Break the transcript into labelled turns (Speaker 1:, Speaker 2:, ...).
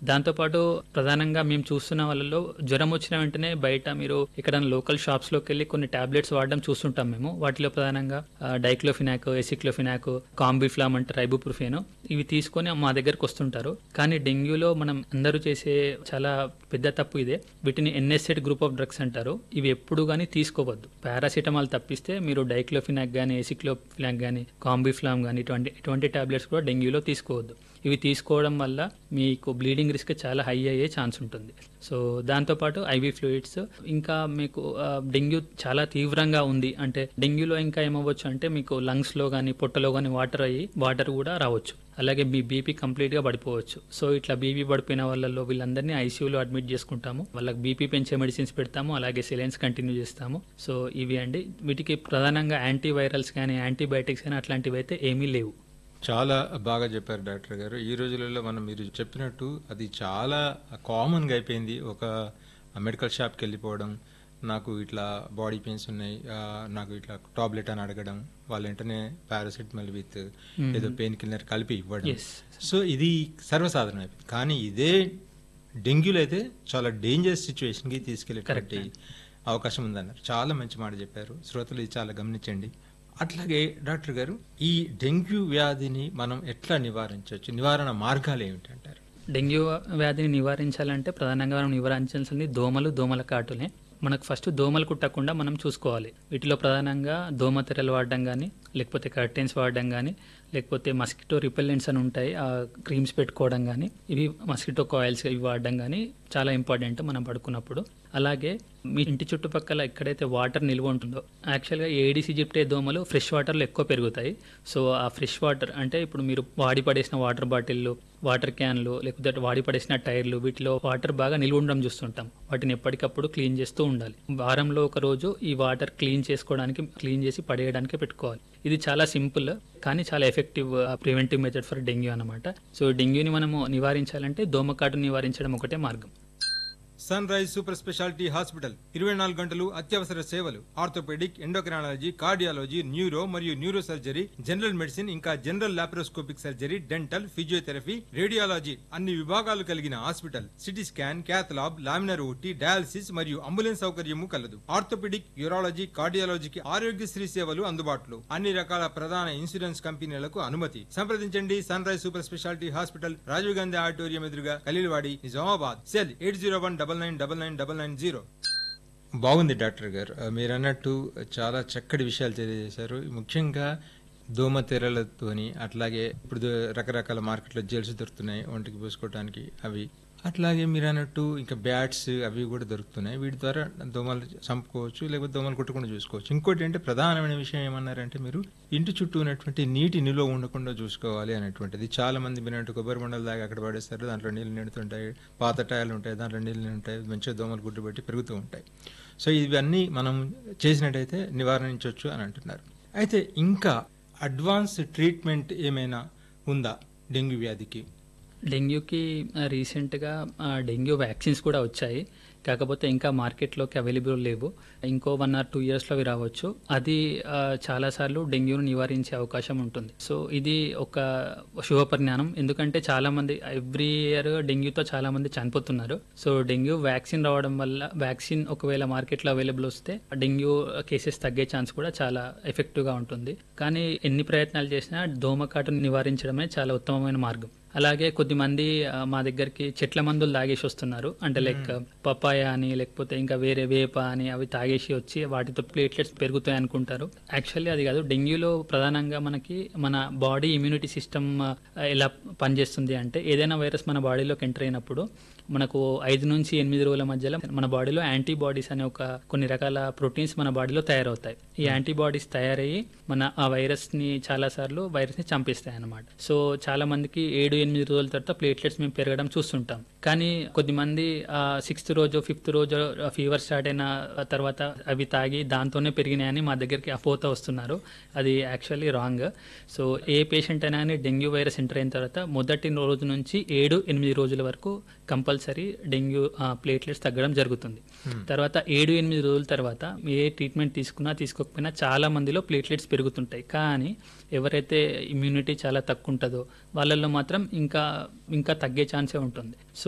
Speaker 1: దాంతోపాటు ప్రధానంగా మేము చూస్తున్న వాళ్ళలో జ్వరం వచ్చిన వెంటనే బయట మీరు ఇక్కడ లోకల్ షాప్స్ లోకి వెళ్ళి కొన్ని టాబ్లెట్స్ వాడడం చూస్తుంటాం మేము వాటిలో ప్రధానంగా ఆ, డైక్లోఫినాక్ ఎసిక్లోఫినాక్ కాంబిఫ్లామ్ అంటే రైబుప్రూఫేను ఇవి తీసుకొని మా దగ్గరకు వస్తుంటారు కానీ డెంగ్యూలో మనం అందరూ చేసే చాలా పెద్ద తప్పు ఇదే వీటిని ఎన్ఎస్ఎడ్ గ్రూప్ ఆఫ్ డ్రగ్స్ అంటారు ఇవి ఎప్పుడు కానీ తీసుకోవద్దు పారాసిటమాల్ తప్పిస్తే మీరు డైక్లోఫినాక్ కానీ ఎసిక్లోఫినాక్ కానీ కాంబిఫ్లామ్ కానీ ఇటువంటి ఇటువంటి టాబ్లెట్స్ కూడా డెంగ్యూలో తీసుకోవద్దు ఇవి తీసుకోవడం వల్ల మీకు బ్లీడింగ్ రిస్క్ చాలా హై అయ్యే ఛాన్స్ ఉంటుంది సో దాంతోపాటు ఐవీ ఫ్లూయిడ్స్ ఇంకా మీకు ఆ, డెంగ్యూ చాలా తీవ్రంగా ఉంది అంటే డెంగ్యూలో ఇంకా ఏమవ్వచ్చు అంటే మీకు లంగ్స్లో కానీ పొట్టలో కానీ వాటర్ అయ్యి వాటర్ కూడా రావచ్చు అలాగే మీ బీపీ కంప్లీట్గా పడిపోవచ్చు సో ఇట్లా బీపీ పడిపోయిన వాళ్ళలో వీళ్ళందరినీ ఐసీయూలో అడ్మిట్ చేసుకుంటాము వాళ్ళకి బీపీ పెంచే మెడిసిన్స్ పెడతాము అలాగే సిలైన్స్ కంటిన్యూ చేస్తాము సో ఇవి అండి వీటికి ప్రధానంగా యాంటీవైరల్స్ కానీ యాంటీబయాటిక్స్ కానీ అట్లాంటివి అయితే ఏమీ లేవు
Speaker 2: చాలా బాగా చెప్పారు డాక్టర్ గారు ఈ రోజులలో మనం మీరు చెప్పినట్టు అది చాలా కామన్గా అయిపోయింది ఒక మెడికల్ షాప్కి వెళ్ళిపోవడం నాకు ఇట్లా బాడీ పెయిన్స్ ఉన్నాయి ఆ, నాకు ఇట్లా టాబ్లెట్ అని అడగడం వాళ్ళ వెంటనే పారాసిటమాల్ విత్ ఏదో పెయిన్ కిల్లర్ కలిపి ఇవ్వడం
Speaker 1: Yes.
Speaker 2: సో ఇది సర్వసాధారణం అయిపోయింది కానీ ఇదే డెంగ్యూలో అయితే చాలా డేంజరస్ సిచ్యువేషన్కి తీసుకెళ్ళేటువంటి అవకాశం ఉందన్నారు చాలా మంచి మాట చెప్పారు శ్రోతలు ఇది చాలా గమనించండి అట్లాగే డాక్టర్ గారు ఈ డెంగ్యూ వ్యాధిని మనం ఎట్లా నివారించవచ్చు నివారణ మార్గాలు ఏమిటంటారు
Speaker 1: డెంగ్యూ వ్యాధిని నివారించాలంటే ప్రధానంగా మనం నివారించాల్సింది దోమలు దోమల కాటులే మనకు ఫస్ట్ దోమలు కుట్టకుండా మనం చూసుకోవాలి వీటిలో ప్రధానంగా దోమ తెరలు వాడడం కానీ లేకపోతే కర్టెన్స్ వాడడం కానీ లేకపోతే మస్కిటో రిపెల్లెంట్స్ అని ఉంటాయి ఆ క్రీమ్స్ పెట్టుకోవడం కానీ ఇవి మస్కిటో కాయిల్స్ ఇవి వాడడం కానీ చాలా ఇంపార్టెంట్ మనం పడుకున్నప్పుడు అలాగే మీ ఇంటి చుట్టుపక్కల ఎక్కడైతే వాటర్ నిల్వ ఉంటుందో యాక్చువల్గా ఏడీస్ ఈజిప్టే దోమలు ఫ్రెష్ వాటర్లో ఎక్కువ పెరుగుతాయి సో ఆ ఫ్రెష్ వాటర్ అంటే ఇప్పుడు మీరు వాడి పడేసిన వాటర్ బాటిల్లు వాటర్ క్యాన్లు లేకపోతే వాడి పడేసిన టైర్లు వీటిలో వాటర్ బాగా నిల్వ ఉండడం చూస్తుంటాం వాటిని ఎప్పటికప్పుడు క్లీన్ చేస్తూ ఉండాలి వారంలో ఒక రోజు ఈ వాటర్ క్లీన్ చేసుకోవడానికి క్లీన్ చేసి పడేయడానికి పెట్టుకోవాలి ఇది చాలా సింపుల్ కానీ చాలా effective preventive method for dengue అనమాట సో డెంగ్యూని మనము నివారించాలంటే దోమకాటు నివారించడం ఒకటే మార్గం
Speaker 2: sunrise super speciality hospital ఇరవై నాలుగు గంటలు అత్యవసర సేవలు ఆర్థోపెడిక్ ఎండోక్రానాలజీ కార్డియాలజీ న్యూరో మరియు న్యూరో సర్జరీ జనరల్ మెడిసిన్ ఇంకా general laparoscopic surgery dental physiotherapy radiology అన్ని విభాగాలు కలిగిన hospital CT scan cath lab laminar OT dialysis మరియు అంబులెన్స్ సౌకర్యము కలదు ఆర్థోపెడిక్ యూరాలజీ కార్డియాలజీకి ఆరోగ్యశ్రీ సేవలు అందుబాటులో అన్ని రకాల ప్రధాన ఇన్సూరెన్స్ కంపెనీలకు అనుమతి సంప్రదించండి sunrise super speciality hospital Rajiv Gandhi auditorium ఎదురుగా Khaleelwadi Nizamabad cell eight zero one double nine double nine double nine zero బాగుంది డాక్టర్ గారు ఆ, మీరు అన్నట్టు చాలా చక్కటి విషయాలు తెలియజేశారు ముఖ్యంగా దోమ తెరలతోని అట్లాగే ఇప్పుడు దో- రకరకాల మార్కెట్లో జెల్స్ దొరుకుతున్నాయి ఒంటికి పూసుకోవడానికి అవి అట్లాగే మీరు అన్నట్టు ఇంకా బ్యాట్స్ అవి కూడా దొరుకుతున్నాయి వీటి ద్వారా దోమలు చంపుకోవచ్చు లేకపోతే దోమలు కొట్టకుండా చూసుకోవచ్చు ఇంకోటి అంటే ప్రధానమైన విషయం ఏమన్నారంటే మీరు ఇంటి చుట్టూ ఉన్నటువంటి నీటి నిల్వ ఉండకుండా చూసుకోవాలి అనేటువంటిది చాలా మంది విన్నట్టు కొబ్బరి మండల దాకా అక్కడ పడేస్తారు దాంట్లో నీళ్ళు నిండుతుంటాయి పాత టైర్లు ఉంటాయి దాంట్లో నీళ్ళు ఉంటాయి మంచిగా దోమలు గుడ్డు పెట్టి పెరుగుతూ ఉంటాయి సో ఇవన్నీ మనం చేసినట్టయితే నివారించవచ్చు అని అంటున్నారు అయితే ఇంకా అడ్వాన్స్ ట్రీట్మెంట్ ఏమైనా ఉందా డెంగ్యూ వ్యాధికి
Speaker 1: డెంగ్యూకి ఆ, రీసెంట్గా ఆ, డెంగ్యూ వ్యాక్సిన్స్ కూడా వచ్చాయి కాకపోతే ఇంకా మార్కెట్లోకి అవైలబుల్ లేవు ఇంకో వన్ ఆర్ టూ ఇయర్స్లో అవి రావచ్చు అది ఆ, చాలాసార్లు డెంగ్యూను నివారించే అవకాశం ఉంటుంది సో ఇది ఒక శుభ పరిణామం ఎందుకంటే చాలామంది ఎవ్రీ ఇయర్ డెంగ్యూతో చాలామంది చనిపోతున్నారు సో డెంగ్యూ వ్యాక్సిన్ రావడం వల్ల వ్యాక్సిన్ ఒకవేళ మార్కెట్లో అవైలబుల్ వస్తే డెంగ్యూ కేసెస్ తగ్గే ఛాన్స్ కూడా చాలా ఎఫెక్టివ్గా ఉంటుంది కానీ ఎన్ని ప్రయత్నాలు చేసినా దోమకాటును నివారించడమే చాలా ఉత్తమమైన మార్గం అలాగే కొద్దిమంది ఆ, మా దగ్గరికి చెట్ల మందులు తాగేసి వస్తున్నారు అంటే లైక్ పపాయ అని లేకపోతే ఇంకా వేరే వేప అని అవి తాగేసి వచ్చి వాటితో ప్లేట్లెట్స్ పెరుగుతాయి అనుకుంటారు యాక్చువల్లీ అది కాదు డెంగ్యూలో ప్రధానంగా మనకి మన బాడీ ఇమ్యూనిటీ సిస్టమ్ ఎలా పనిచేస్తుంది అంటే ఏదైనా వైరస్ మన బాడీలోకి ఎంటర్ అయినప్పుడు మనకు ఐదు నుంచి ఎనిమిది రోజుల మధ్యలో మన బాడీలో యాంటీబాడీస్ అనే ఒక కొన్ని రకాల ప్రోటీన్స్ మన బాడీలో తయారవుతాయి ఈ యాంటీబాడీస్ తయారయ్యి మన ఆ వైరస్ ని చాలా సార్లు వైరస్ ని చంపేస్తాయి అన్నమాట సో చాలా మందికి ఏడు ఎనిమిది రోజుల తర్వాత ప్లేట్లెట్స్ మేము పెరగడం చూస్తుంటాం కానీ కొద్దిమంది సిక్స్త్ రోజు ఫిఫ్త్ రోజు ఫీవర్ స్టార్ట్ అయిన తర్వాత అవి తాగి దాంతోనే పెరిగినాయని మా దగ్గరికి పోతా వస్తున్నారు అది actually wrong so a patient అయినా కానీ డెంగ్యూ వైరస్ ఎంటర్ అయిన తర్వాత మొదటి రోజు నుంచి ఏడు ఎనిమిది రోజుల వరకు కంపల్సరీ డెంగ్యూ ప్లేట్లెట్స్ తగ్గడం జరుగుతుంది తర్వాత ఏడు ఎనిమిది రోజుల తర్వాత ఏ ట్రీట్మెంట్ తీసుకున్నా తీసుకోకపోయినా చాలా మందిలో ప్లేట్లెట్స్ పెరుగుతుంటాయి కానీ ఎవరైతే ఇమ్యూనిటీ చాలా తక్కువ ఉంటుందో వాళ్ళల్లో మాత్రం ఇంకా ఇంకా తగ్గే ఛాన్సే ఉంటుంది సో